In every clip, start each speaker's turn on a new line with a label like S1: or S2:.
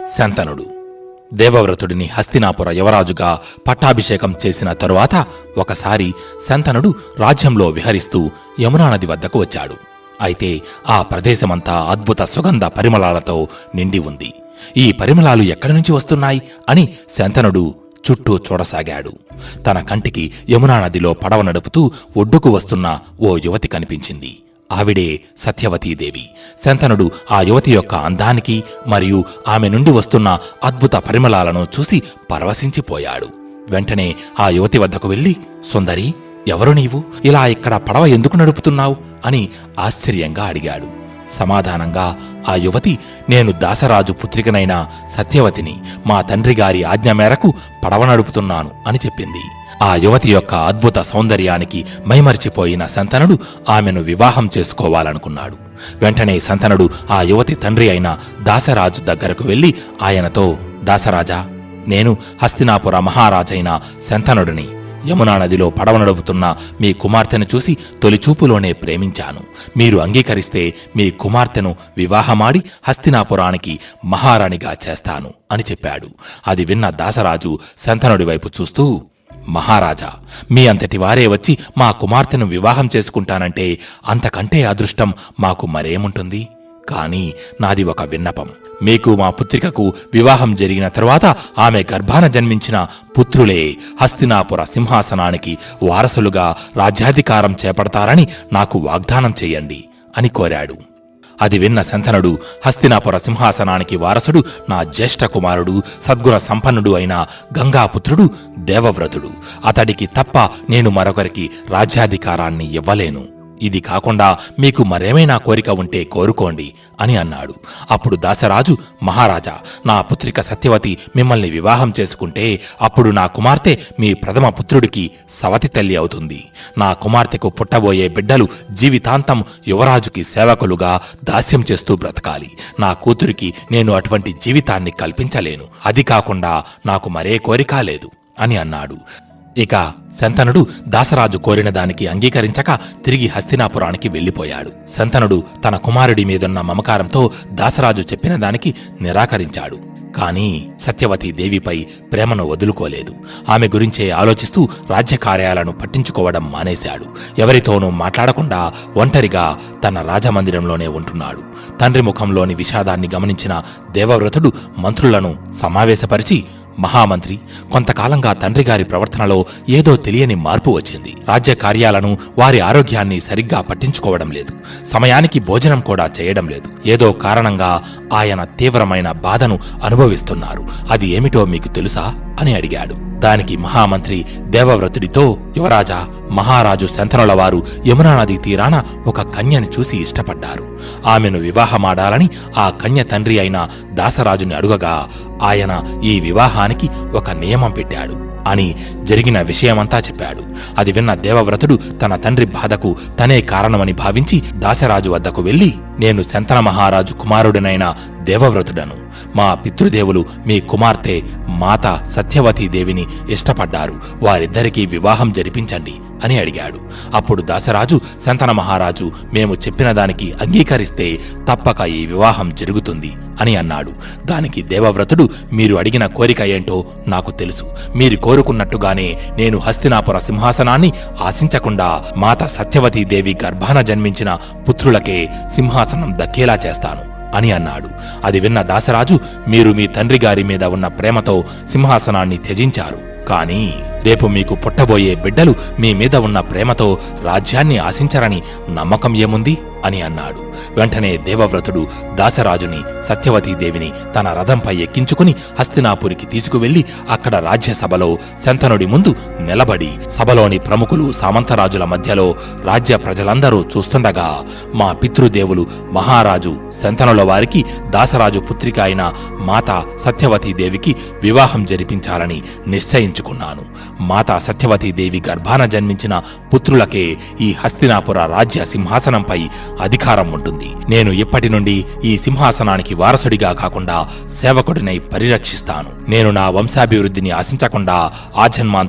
S1: శంతనుడు దేవవ్రతుడిని హస్తినాపుర యువరాజుగా పట్టాభిషేకం చేసిన తరువాత ఒకసారి శంతనుడు రాజ్యంలో విహరిస్తూ యమునా నది వద్దకు వచ్చాడు అయితే ఆ ప్రదేశమంతా అద్భుత సుగంధ పరిమళాలతో నిండి ఉంది ఈ పరిమళాలు ఎక్కడి నుంచి వస్తున్నాయి అని శంతనుడు చుట్టూ చూడసాగాడు తన కంటికి యమునా నదిలో పడవ నడుపుతూ ఒడ్డుకు వస్తున్న ఓ యువతి కనిపించింది ఆవిడే సత్యవతీదేవి శంతనుడు ఆ యువతి యొక్క అందానికి మరియు ఆమె నుండి వస్తున్న అద్భుత పరిమళాలను చూసి పరవశించిపోయాడు వెంటనే ఆ యువతి వద్దకు వెళ్ళి సుందరి ఎవరు నీవు ఇలా ఇక్కడ పడవ ఎందుకు నడుపుతున్నావు అని ఆశ్చర్యంగా అడిగాడు సమాధానంగా ఆ యువతి నేను దాసరాజు పుత్రికనైన సత్యవతిని మా తండ్రి గారి ఆజ్ఞ మేరకు పడవ నడుపుతున్నాను అని చెప్పింది ఆ యువతి యొక్క అద్భుత సౌందర్యానికి మైమరిచిపోయిన సంతనుడు ఆమెను వివాహం చేసుకోవాలనుకున్నాడు వెంటనే సంతనుడు ఆ యువతి తండ్రి అయిన దాసరాజు దగ్గరకు వెళ్లి ఆయనతో దాసరాజా నేను హస్తినాపుర మహారాజైన శంతనుడిని యమునా నదిలో పడవ నడుపుతున్న మీ కుమార్తెను చూసి తొలిచూపులోనే ప్రేమించాను మీరు అంగీకరిస్తే మీ కుమార్తెను వివాహమాడి హస్తినాపురానికి మహారాణిగా చేస్తాను అని చెప్పాడు అది విన్న దాసరాజు శంతనుడి వైపు చూస్తూ మహారాజా మీ అంతటి వారే వచ్చి మా కుమార్తెను వివాహం చేసుకుంటానంటే అంతకంటే అదృష్టం మాకు మరేముంటుంది కాని నాది ఒక విన్నపం మీకు మా పుత్రికకు వివాహం జరిగిన తరువాత ఆమె గర్భాన జన్మించిన పుత్రులే హస్తినాపుర సింహాసనానికి వారసులుగా రాజ్యాధికారం చేపడతారని నాకు వాగ్దానం చేయండి అని కోరాడు అది విన్న శంతనుడు హస్తినాపుర సింహాసనానికి వారసుడు నా జ్యేష్ఠ కుమారుడు సద్గుణ సంపన్నుడు అయిన గంగాపుత్రుడు దేవవ్రతుడు అతడికి తప్ప నేను మరొకరికి రాజ్యాధికారాన్ని ఇవ్వలేను ఇది కాకుండా మీకు మరేమైనా కోరిక ఉంటే కోరుకోండి అని అన్నాడు అప్పుడు దాసరాజు మహారాజా నా పుత్రిక సత్యవతి మిమ్మల్ని వివాహం చేసుకుంటే అప్పుడు నా కుమార్తె మీ ప్రథమ పుత్రుడికి సవతి తల్లి అవుతుంది నా కుమార్తెకు పుట్టబోయే బిడ్డలు జీవితాంతం యువరాజుకి సేవకులుగా దాస్యం చేస్తూ బ్రతకాలి నా కూతురికి నేను అటువంటి జీవితాన్ని కల్పించలేను అది కాకుండా నాకు మరే కోరిక లేదు అని అన్నాడు ఇక శంతనుడు దాసరాజు కోరిన దానికి అంగీకరించక తిరిగి హస్తినాపురానికి వెళ్లిపోయాడు శంతనుడు తన కుమారుడి మీదున్న మమకారంతో దాసరాజు చెప్పిన దానికి నిరాకరించాడు కాని సత్యవతి దేవిపై ప్రేమను వదులుకోలేదు ఆమె గురించే ఆలోచిస్తూ రాజ్య కార్యాలను పట్టించుకోవడం మానేశాడు ఎవరితోనూ మాట్లాడకుండా ఒంటరిగా తన రాజమందిరంలోనే ఉంటున్నాడు తండ్రి ముఖంలోని విషాదాన్ని గమనించిన దేవవ్రతుడు మంత్రులను సమావేశపరిచి మహామంత్రి కొంతకాలంగా తండ్రి గారి ప్రవర్తనలో ఏదో తెలియని మార్పు వచ్చింది రాజ్య కార్యాలను వారి ఆరోగ్యాన్ని సరిగ్గా పట్టించుకోవడం లేదు సమయానికి భోజనం కూడా చేయడం లేదు ఏదో కారణంగా ఆయన తీవ్రమైన బాధను అనుభవిస్తున్నారు అది ఏమిటో మీకు తెలుసా అని అడిగాడు దానికి మహామంత్రి దేవవ్రతుడితో యువరాజా మహారాజు శంతనుల వారు యమునా నది తీరాన ఒక కన్యను చూసి ఇష్టపడ్డారు ఆమెను వివాహమాడాలని ఆ కన్య తండ్రి అయిన దాసరాజుని అడుగగా ఆయన ఈ వివాహానికి ఒక నియమం పెట్టాడు అని జరిగిన విషయమంతా చెప్పాడు అది విన్న దేవవ్రతుడు తన తండ్రి బాధకు తనే కారణమని భావించి దాసరాజు వద్దకు వెళ్లి నేను శంతన మహారాజు కుమారుడినైన దేవవ్రతుడను మా పితృదేవులు మీ కుమార్తె మాత సత్యవతీ దేవిని ఇష్టపడ్డారు వారిద్దరికీ వివాహం జరిపించండి అని అడిగాడు అప్పుడు దాసరాజు శంతన మహారాజు మేము చెప్పిన దానికి అంగీకరిస్తే తప్పక ఈ వివాహం జరుగుతుంది అని అన్నాడు దానికి దేవవ్రతుడు మీరు అడిగిన కోరిక ఏంటో నాకు తెలుసు మీరు కోరుకున్నట్టుగానే నేను హస్తినాపుర సింహాసనాన్ని ఆశించకుండా మాత సత్యవతీ దేవి గర్భాన జన్మించిన పుత్రులకే సింహాసనం దక్కేలా చేస్తాను అని అన్నాడు అది విన్న దాసరాజు మీరు మీ తండ్రి గారి మీద ఉన్న ప్రేమతో సింహాసనాన్ని త్యజించారు కానీ రేపు మీకు పుట్టబోయే బిడ్డలు మీ మీద ఉన్న ప్రేమతో రాజ్యాన్ని ఆశించరని నమ్మకం ఏముంది అని అన్నాడు వెంటనే దేవవ్రతుడు దాసరాజుని సత్యవతీదేవిని తన రథంపై ఎక్కించుకుని హస్తినాపురికి తీసుకువెళ్లి అక్కడ రాజ్యసభలో శంతనుడి ముందు నిలబడి సభలోని ప్రముఖులు సామంతరాజుల మధ్యలో రాజ్య ప్రజలందరూ చూస్తుండగా మా పితృదేవులు మహారాజు శంతనుల వారికి దాసరాజు పుత్రిక అయిన మాత సత్యవతీదేవికి వివాహం జరిపించాలని నిశ్చయించుకున్నాను మాత సత్యవతీదేవి గర్భాన జన్మించిన పుత్రులకే ఈ హస్తినాపుర రాజ్య సింహాసనంపై అధికారం ఉంటుంది నేను ఇప్పటి నుండి ఈ సింహాసనానికి వారసుడిగా కాకుండా సేవకుడినై పరిరక్షిస్తాను నేను నా వంశాభివృద్ధిని ఆశించకుండా ఆజన్మాంతం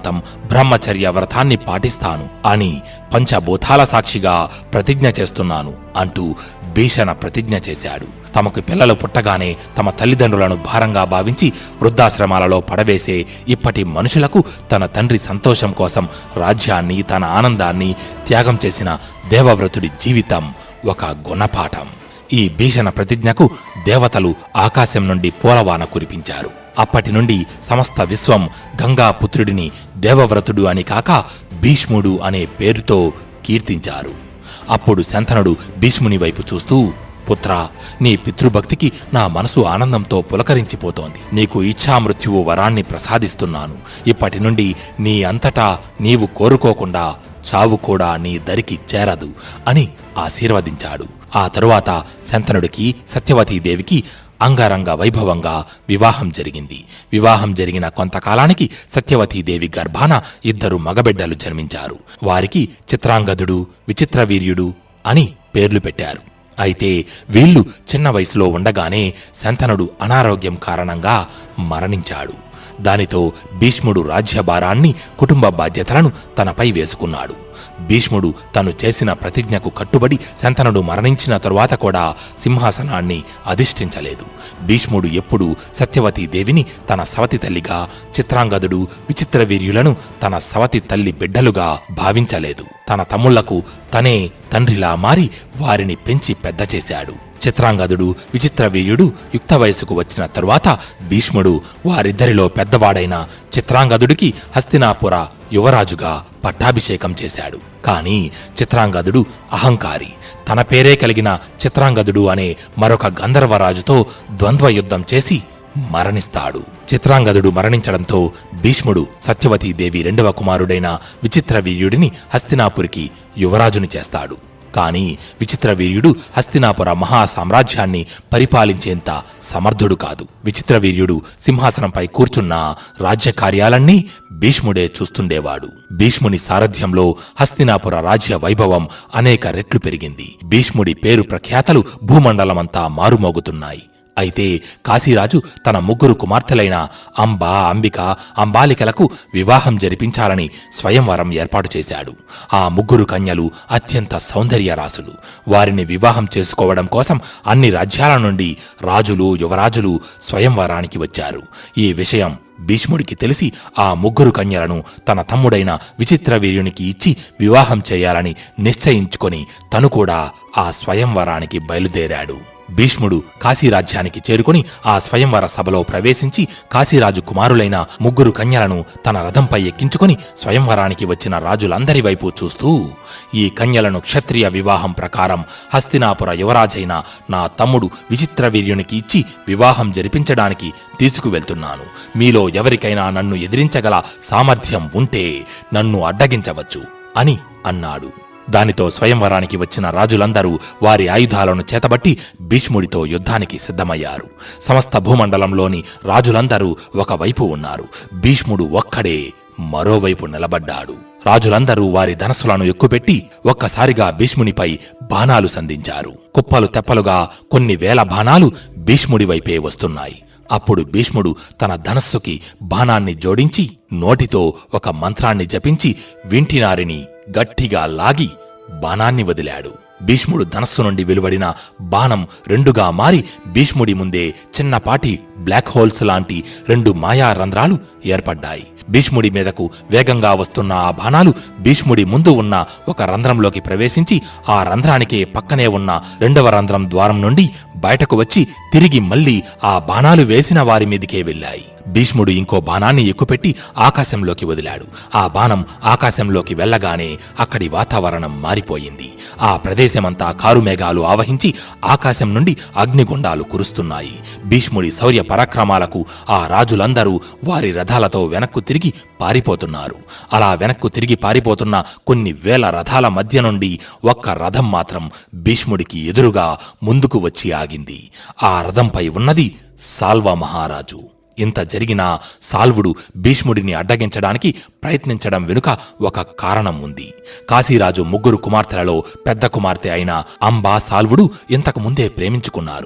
S1: బ్రహ్మచర్య వ్రతాన్ని పాటిస్తాను అని పంచభూతాల సాక్షిగా ప్రతిజ్ఞ చేస్తున్నాను అంటూ భీషణ ప్రతిజ్ఞ చేశాడు తమకు పిల్లలు పుట్టగానే తమ తల్లిదండ్రులను భారంగా భావించి వృద్ధాశ్రమాలలో పడవేసే ఇప్పటి మనుషులకు తన తండ్రి సంతోషం కోసం రాజ్యాన్ని తన ఆనందాన్ని త్యాగం చేసిన దేవవ్రతుడి జీవితం ఒక గుణపాఠం ఈ భీషణ ప్రతిజ్ఞకు దేవతలు ఆకాశం నుండి పూలవాన కురిపించారు అప్పటి నుండి సమస్త విశ్వం గంగా పుత్రుడిని దేవవ్రతుడు అని కాక భీష్ముడు అనే పేరుతో కీర్తించారు అప్పుడు శంతనుడు భీష్ముని వైపు చూస్తూ పుత్ర నీ పితృభక్తికి నా మనసు ఆనందంతో పులకరించిపోతోంది నీకు ఇచ్ఛామృత్యువు వరాన్ని ప్రసాదిస్తున్నాను ఇప్పటి నుండి నీ అంతటా నీవు కోరుకోకుండా చావు కూడా నీ దరికి చేరదు అని ఆశీర్వదించాడు ఆ తరువాత శంతనుడికి సత్యవతీదేవికి అంగరంగ వైభవంగా వివాహం జరిగింది వివాహం జరిగిన కొంతకాలానికి సత్యవతీదేవి గర్భాన ఇద్దరు మగబిడ్డలు జన్మించారు వారికి చిత్రాంగదుడు విచిత్రవీర్యుడు అని పేర్లు పెట్టారు అయితే వీళ్ళు చిన్న వయసులో ఉండగానే శంతనుడు అనారోగ్యం కారణంగా మరణించాడు దానితో భీష్ముడు రాజ్యభారాన్ని కుటుంబ బాధ్యతలను తనపై వేసుకున్నాడు భీష్ముడు తను చేసిన ప్రతిజ్ఞకు కట్టుబడి శంతనుడు మరణించిన తరువాత కూడా సింహాసనాన్ని అధిష్ఠించలేదు భీష్ముడు ఎప్పుడూ సత్యవతీ దేవిని తన సవతి తల్లిగా చిత్రాంగదుడు విచిత్రవీర్యులను తన సవతి తల్లి బిడ్డలుగా భావించలేదు తన తమ్ముళ్లకు తనే తండ్రిలా మారి వారిని పెంచి పెద్ద చేశాడు చిత్రాంగదుడు విచిత్రవీర్యుడు యుక్త వయసుకు వచ్చిన తరువాత భీష్ముడు వారిద్దరిలో పెద్దవాడైన చిత్రాంగదుడికి హస్తినాపుర యువరాజుగా పట్టాభిషేకం చేశాడు కాని చిత్రాంగదుడు అహంకారి తన పేరే కలిగిన చిత్రాంగదుడు అనే మరొక గంధర్వరాజుతో ద్వంద్వ యుద్ధం చేసి మరణిస్తాడు చిత్రాంగదుడు మరణించడంతో భీష్ముడు సత్యవతీదేవి రెండవ కుమారుడైన విచిత్రవీర్యుడిని హస్తినాపురికి యువరాజుని చేస్తాడు కాని విచిత్రవీర్యుడు హస్తినాపుర మహా సామ్రాజ్యాన్ని పరిపాలించేంత సమర్థుడు కాదు విచిత్రవీర్యుడు సింహాసనంపై కూర్చున్న రాజ్య కార్యాలన్నీ భీష్ముడే చూస్తుండేవాడు భీష్ముని సారథ్యంలో హస్తినాపుర రాజ్య వైభవం అనేక రెట్లు పెరిగింది భీష్ముడి పేరు ప్రఖ్యాతలు భూమండలమంతా మారుమోగుతున్నాయి అయితే కాశీరాజు తన ముగ్గురు కుమార్తెలైన అంబ అంబిక అంబాలికలకు వివాహం జరిపించాలని స్వయంవరం ఏర్పాటు చేశాడు ఆ ముగ్గురు కన్యలు అత్యంత సౌందర్యరాసులు వారిని వివాహం చేసుకోవడం కోసం అన్ని రాజ్యాల నుండి రాజులు యువరాజులు స్వయంవరానికి వచ్చారు ఈ విషయం భీష్ముడికి తెలిసి ఆ ముగ్గురు కన్యలను తన తమ్ముడైన విచిత్రవీర్యునికి ఇచ్చి వివాహం చేయాలని నిశ్చయించుకొని తను కూడా ఆ స్వయంవరానికి బయలుదేరాడు భీష్ముడు కాశీరాజ్యానికి చేరుకుని ఆ స్వయంవర సభలో ప్రవేశించి కాశీరాజు కుమారులైన ముగ్గురు కన్యలను తన రథంపై ఎక్కించుకొని స్వయంవరానికి వచ్చిన రాజులందరి వైపు చూస్తూ ఈ కన్యలను క్షత్రియ వివాహం ప్రకారం హస్తినాపుర యువరాజైన నా తమ్ముడు విచిత్రవీర్యునికి ఇచ్చి వివాహం జరిపించడానికి తీసుకువెళ్తున్నాను మీలో ఎవరికైనా నన్ను ఎదిరించగల సామర్థ్యం ఉంటే నన్ను అడ్డగించవచ్చు అని అన్నాడు దానితో స్వయంవరానికి వచ్చిన రాజులందరూ వారి ఆయుధాలను చేతబట్టి భీష్ముడితో యుద్ధానికి సిద్ధమయ్యారు సమస్త భూమండలంలోని రాజులందరూ ఒకవైపు ఉన్నారు భీష్ముడు ఒక్కడే మరోవైపు నిలబడ్డాడు రాజులందరూ వారి ధనస్సులను ఎక్కుపెట్టి ఒక్కసారిగా భీష్మునిపై బాణాలు సంధించారు కుప్పలు తెప్పలుగా కొన్ని వేల బాణాలు భీష్ముడి వైపే వస్తున్నాయి అప్పుడు భీష్ముడు తన ధనస్సుకి బాణాన్ని జోడించి నోటితో ఒక మంత్రాన్ని జపించి వింటినారిని గట్టిగా లాగి బాణాన్ని వదిలాడు భీష్ముడు ధనస్సు నుండి వెలువడిన బాణం రెండుగా మారి భీష్ముడి ముందే చిన్నపాటి బ్లాక్ హోల్స్ లాంటి రెండు మాయా రంధ్రాలు ఏర్పడ్డాయి భీష్ముడి మీదకు వేగంగా వస్తున్న ఆ బాణాలు భీష్ముడి ముందు ఉన్న ఒక రంధ్రంలోకి ప్రవేశించి ఆ రంధ్రానికే పక్కనే ఉన్న రెండవ రంధ్రం ద్వారం నుండి బయటకు వచ్చి తిరిగి మళ్ళీ ఆ బాణాలు వేసిన వారి మీదికే వెళ్ళాయి భీష్ముడు ఇంకో బాణాన్ని ఎక్కుపెట్టి ఆకాశంలోకి వదిలాడు ఆ బాణం ఆకాశంలోకి వెళ్ళగానే అక్కడి వాతావరణం మారిపోయింది ఆ ప్రదేశమంతా కారుమేఘాలు ఆవహించి ఆకాశం నుండి అగ్నిగుండాలు కురుస్తున్నాయి భీష్ముడి శౌర్య పరాక్రమాలకు ఆ రాజులందరూ వారి రథాలతో వెనక్కు తిరిగి పారిపోతున్నారు అలా వెనక్కు తిరిగి పారిపోతున్న కొన్ని వేల రథాల మధ్య నుండి ఒక్క రథం మాత్రం భీష్ముడికి ఎదురుగా ముందుకు వచ్చి ఆగింది ఆ రథంపై ఉన్నది సాల్వ మహారాజు ఇంత జరిగినా సాల్వుడు భీష్ముడిని అడ్డగించడానికి ప్రయత్నించడం వెనుక ఒక కారణం ఉంది కాశీరాజు ముగ్గురు కుమార్తెలలో పెద్ద కుమార్తె అయిన అంబా సాల్వుడు ఇంతకు ముందే ప్రేమించుకున్నారు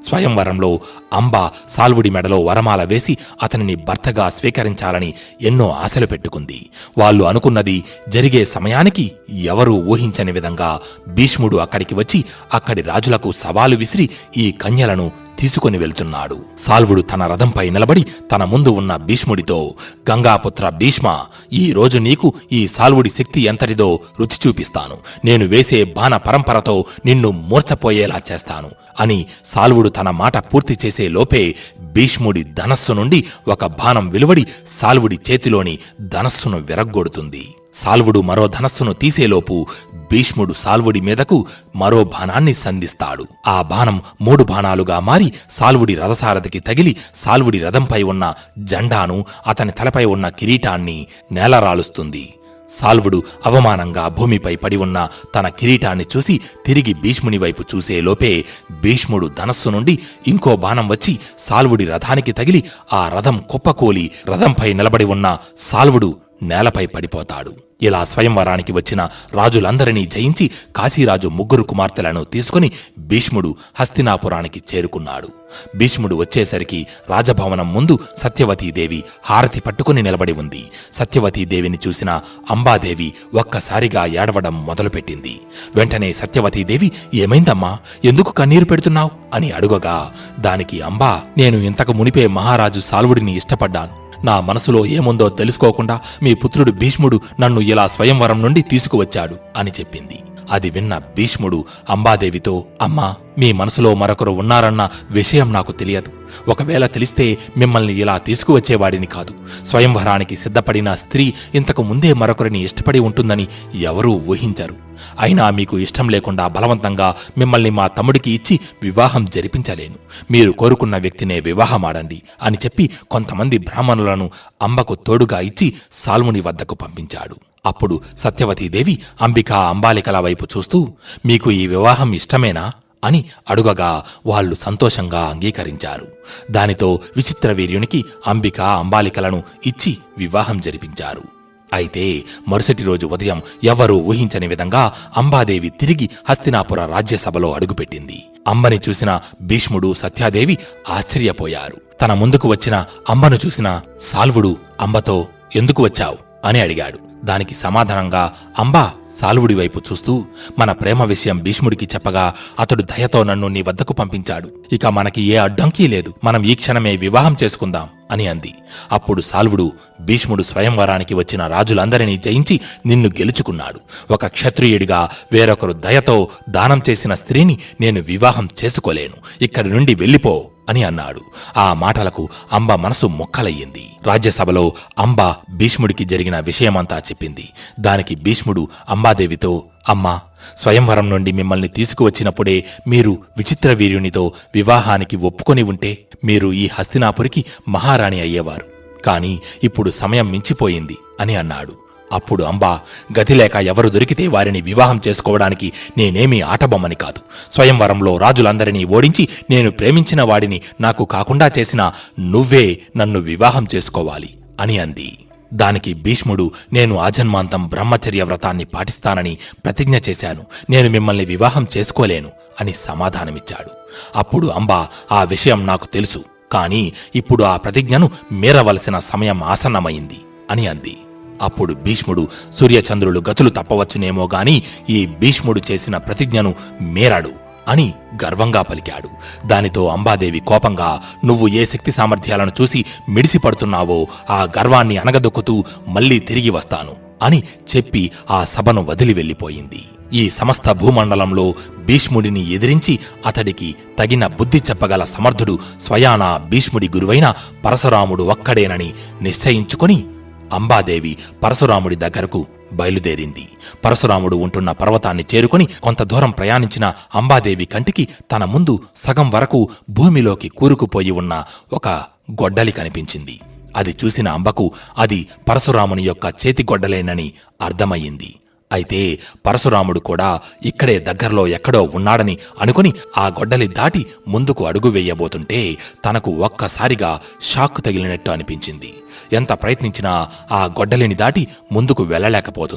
S1: స్వయంవరంలో అంబ సాల్వుడి మెడలో వరమాల వేసి అతనిని భర్తగా స్వీకరించాలని ఎన్నో ఆశలు పెట్టుకుంది వాళ్ళు అనుకున్నది జరిగే సమయానికి ఎవరూ ఊహించని విధంగా భీష్ముడు అక్కడికి వచ్చి అక్కడి రాజులకు సవాలు విసిరి ఈ కన్యలను తీసుకుని వెళ్తున్నాడు సాల్వుడు తన రథంపై నిలబడి తన ముందు ఉన్న భీష్ముడితో గంగాపుత్ర భీష్మ ఈ రోజు నీకు ఈ సాల్వుడి శక్తి ఎంతటిదో రుచి చూపిస్తాను నేను వేసే బాణ పరంపరతో నిన్ను మూర్చపోయేలా చేస్తాను అని సాల్వుడు తన మాట పూర్తి చేసే లోపే భీష్ముడి ధనస్సు నుండి ఒక బాణం వెలువడి సాల్వుడి చేతిలోని ధనస్సును విరగ్గొడుతుంది సాల్వుడు మరో ధనస్సును తీసేలోపు భీష్ముడు సాల్వుడి మీదకు మరో బాణాన్ని సంధిస్తాడు ఆ బాణం మూడు బాణాలుగా మారి సాల్వుడి రథసారథికి తగిలి సాల్వుడి రథంపై ఉన్న జెండాను అతని తలపై ఉన్న కిరీటాన్ని నేలరాలుస్తుంది సాల్వుడు అవమానంగా భూమిపై పడి ఉన్న తన కిరీటాన్ని చూసి తిరిగి భీష్ముని వైపు చూసే లోపే భీష్ముడు ధనస్సు నుండి ఇంకో బాణం వచ్చి సాల్వుడి రథానికి తగిలి ఆ రథం కుప్పకూలి రథంపై నిలబడి ఉన్న సాల్వుడు నేలపై పడిపోతాడు ఇలా స్వయంవరానికి వచ్చిన రాజులందరినీ జయించి కాశీరాజు ముగ్గురు కుమార్తెలను తీసుకుని భీష్ముడు హస్తినాపురానికి చేరుకున్నాడు భీష్ముడు వచ్చేసరికి రాజభవనం ముందు సత్యవతీదేవి హారతి పట్టుకుని నిలబడి ఉంది సత్యవతీదేవిని చూసిన అంబాదేవి ఒక్కసారిగా ఏడవడం మొదలుపెట్టింది వెంటనే సత్యవతీదేవి ఏమైందమ్మా ఎందుకు కన్నీరు పెడుతున్నావు అని అడుగగా దానికి అంబా నేను ఇంతకు మునిపే మహారాజు సాల్వుడిని ఇష్టపడ్డాను నా మనసులో ఏముందో తెలుసుకోకుండా మీ పుత్రుడు భీష్ముడు నన్ను ఇలా స్వయంవరం నుండి తీసుకువచ్చాడు అని చెప్పింది అది విన్న భీష్ముడు అంబాదేవితో అమ్మా మీ మనసులో మరొకరు ఉన్నారన్న విషయం నాకు తెలియదు ఒకవేళ తెలిస్తే మిమ్మల్ని ఇలా తీసుకువచ్చేవాడిని కాదు స్వయంవరానికి సిద్ధపడిన స్త్రీ ఇంతకు ముందే మరొకరిని ఇష్టపడి ఉంటుందని ఎవరూ ఊహించరు అయినా మీకు ఇష్టం లేకుండా బలవంతంగా మిమ్మల్ని మా తమ్ముడికి ఇచ్చి వివాహం జరిపించలేను మీరు కోరుకున్న వ్యక్తినే వివాహమాడండి అని చెప్పి కొంతమంది బ్రాహ్మణులను అంబకు తోడుగా ఇచ్చి సాల్ముని వద్దకు పంపించాడు అప్పుడు సత్యవతీదేవి అంబికా అంబాలికల వైపు చూస్తూ మీకు ఈ వివాహం ఇష్టమేనా అని అడుగగా వాళ్ళు సంతోషంగా అంగీకరించారు దానితో విచిత్ర వీర్యునికి అంబిక అంబాలికలను ఇచ్చి వివాహం జరిపించారు అయితే మరుసటి రోజు ఉదయం ఎవ్వరూ ఊహించని విధంగా అంబాదేవి తిరిగి హస్తినాపుర రాజ్యసభలో అడుగుపెట్టింది అంబని చూసిన భీష్ముడు సత్యాదేవి ఆశ్చర్యపోయారు తన ముందుకు వచ్చిన అంబను చూసిన సాల్వుడు అంబతో ఎందుకు వచ్చావు అని అడిగాడు దానికి సమాధానంగా అంబా సాల్వుడి వైపు చూస్తూ మన ప్రేమ విషయం భీష్ముడికి చెప్పగా అతడు దయతో నన్ను నీ వద్దకు పంపించాడు ఇక మనకి ఏ అడ్డంకీ లేదు మనం ఈ క్షణమే వివాహం చేసుకుందాం అని అంది అప్పుడు సాల్వుడు భీష్ముడు స్వయంవరానికి వచ్చిన రాజులందరినీ జయించి నిన్ను గెలుచుకున్నాడు ఒక క్షత్రియుడిగా వేరొకరు దయతో దానం చేసిన స్త్రీని నేను వివాహం చేసుకోలేను ఇక్కడి నుండి వెళ్ళిపో అని అన్నాడు ఆ మాటలకు అంబ మనసు మొక్కలయ్యింది రాజ్యసభలో అంబ భీష్ముడికి జరిగిన విషయమంతా చెప్పింది దానికి భీష్ముడు అంబాదేవితో అమ్మా స్వయంవరం నుండి మిమ్మల్ని తీసుకువచ్చినప్పుడే మీరు విచిత్ర వీర్యునితో వివాహానికి ఒప్పుకొని ఉంటే మీరు ఈ హస్తినాపురికి మహారాణి అయ్యేవారు కాని ఇప్పుడు సమయం మించిపోయింది అని అన్నాడు అప్పుడు అంబా గతిలేక ఎవరు దొరికితే వారిని వివాహం చేసుకోవడానికి నేనేమీ ఆటబొమ్మని కాదు స్వయంవరంలో రాజులందరినీ ఓడించి నేను ప్రేమించిన వాడిని నాకు కాకుండా చేసిన నువ్వే నన్ను వివాహం చేసుకోవాలి అని అంది దానికి భీష్ముడు నేను ఆజన్మాంతం బ్రహ్మచర్య వ్రతాన్ని పాటిస్తానని ప్రతిజ్ఞ చేశాను నేను మిమ్మల్ని వివాహం చేసుకోలేను అని సమాధానమిచ్చాడు అప్పుడు అంబా ఆ విషయం నాకు తెలుసు కాని ఇప్పుడు ఆ ప్రతిజ్ఞను మీరవలసిన సమయం ఆసన్నమైంది అని అంది అప్పుడు భీష్ముడు సూర్యచంద్రులు గతులు తప్పవచ్చునేమో గాని ఈ భీష్ముడు చేసిన ప్రతిజ్ఞను మేరాడు అని గర్వంగా పలికాడు దానితో అంబాదేవి కోపంగా నువ్వు ఏ శక్తి సామర్థ్యాలను చూసి మిడిసిపడుతున్నావో ఆ గర్వాన్ని అనగదొక్కుతూ మళ్ళీ తిరిగి వస్తాను అని చెప్పి ఆ సభను వదిలి వెళ్ళిపోయింది ఈ సమస్త భూమండలంలో భీష్ముడిని ఎదిరించి అతడికి తగిన బుద్ధి చెప్పగల సమర్థుడు స్వయానా భీష్ముడి గురువైన పరశురాముడు ఒక్కడేనని నిశ్చయించుకొని అంబాదేవి పరశురాముడి దగ్గరకు బయలుదేరింది పరశురాముడు ఉంటున్న పర్వతాన్ని చేరుకుని కొంత దూరం ప్రయాణించిన అంబాదేవి కంటికి తన ముందు సగం వరకు భూమిలోకి కూరుకుపోయి ఉన్న ఒక గొడ్డలి కనిపించింది అది చూసిన అంబకు అది పరశురాముని యొక్క చేతి గొడ్డలేనని అర్థమయ్యింది అయితే పరశురాముడు కూడా ఇక్కడే దగ్గరలో ఎక్కడో ఉన్నాడని అనుకుని ఆ గొడ్డలి దాటి ముందుకు అడుగు వేయబోతుంటే తనకు ఒక్కసారిగా షాక్ తగిలినట్టు అనిపించింది ఎంత ప్రయత్నించినా ఆ గొడ్డలిని దాటి ముందుకు వెళ్ళలేకపోతుంది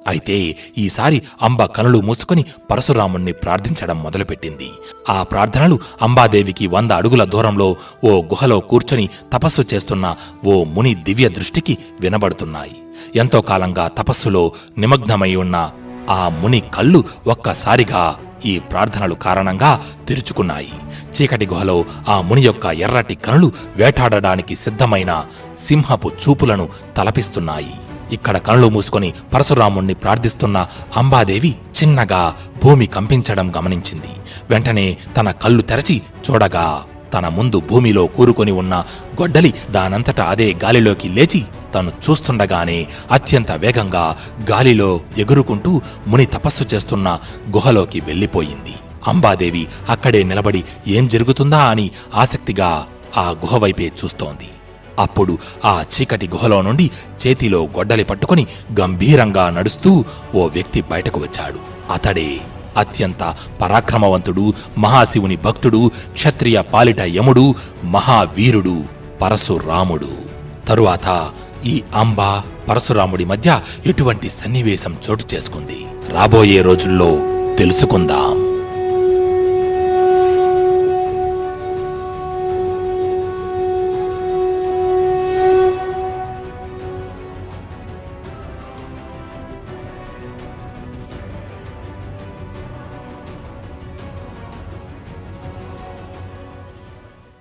S1: అయితే ఈసారి అంబ కనులు మూసుకొని పరశురాముణ్ణి ప్రార్థించడం మొదలుపెట్టింది ఆ ప్రార్థనలు అంబాదేవికి వంద అడుగుల దూరంలో ఓ గుహలో కూర్చొని తపస్సు చేస్తున్న ఓ ముని దివ్య దృష్టికి వినబడుతున్నాయి ఎంతో కాలంగా తపస్సులో నిమగ్నమై ఉన్న ఆ ముని కళ్ళు ఒక్కసారిగా ఈ ప్రార్థనలు కారణంగా తెరుచుకున్నాయి చీకటి గుహలో ఆ ముని యొక్క ఎర్రటి కనులు వేటాడడానికి సిద్ధమైన సింహపు చూపులను తలపిస్తున్నాయి ఇక్కడ కనులు మూసుకొని పరశురాముణ్ణి ప్రార్థిస్తున్న అంబాదేవి చిన్నగా భూమి కంపించడం గమనించింది వెంటనే తన కళ్ళు తెరచి చూడగా తన ముందు భూమిలో కూరుకొని ఉన్న గొడ్డలి దానంతట అదే గాలిలోకి లేచి తను చూస్తుండగానే అత్యంత వేగంగా గాలిలో ఎగురుకుంటూ ముని తపస్సు చేస్తున్న గుహలోకి వెళ్ళిపోయింది అంబాదేవి అక్కడే నిలబడి ఏం జరుగుతుందా అని ఆసక్తిగా ఆ గుహ వైపే చూస్తోంది అప్పుడు ఆ చీకటి గుహలో నుండి చేతిలో గొడ్డలి పట్టుకొని గంభీరంగా నడుస్తూ ఓ వ్యక్తి బయటకు వచ్చాడు అతడే అత్యంత పరాక్రమవంతుడు మహాశివుని భక్తుడు క్షత్రియ పాలిట యముడు మహావీరుడు పరశురాముడు తరువాత ఈ అంబ పరశురాముడి మధ్య ఎటువంటి సన్నివేశం చోటు చేసుకుంది రాబోయే రోజుల్లో తెలుసుకుందాం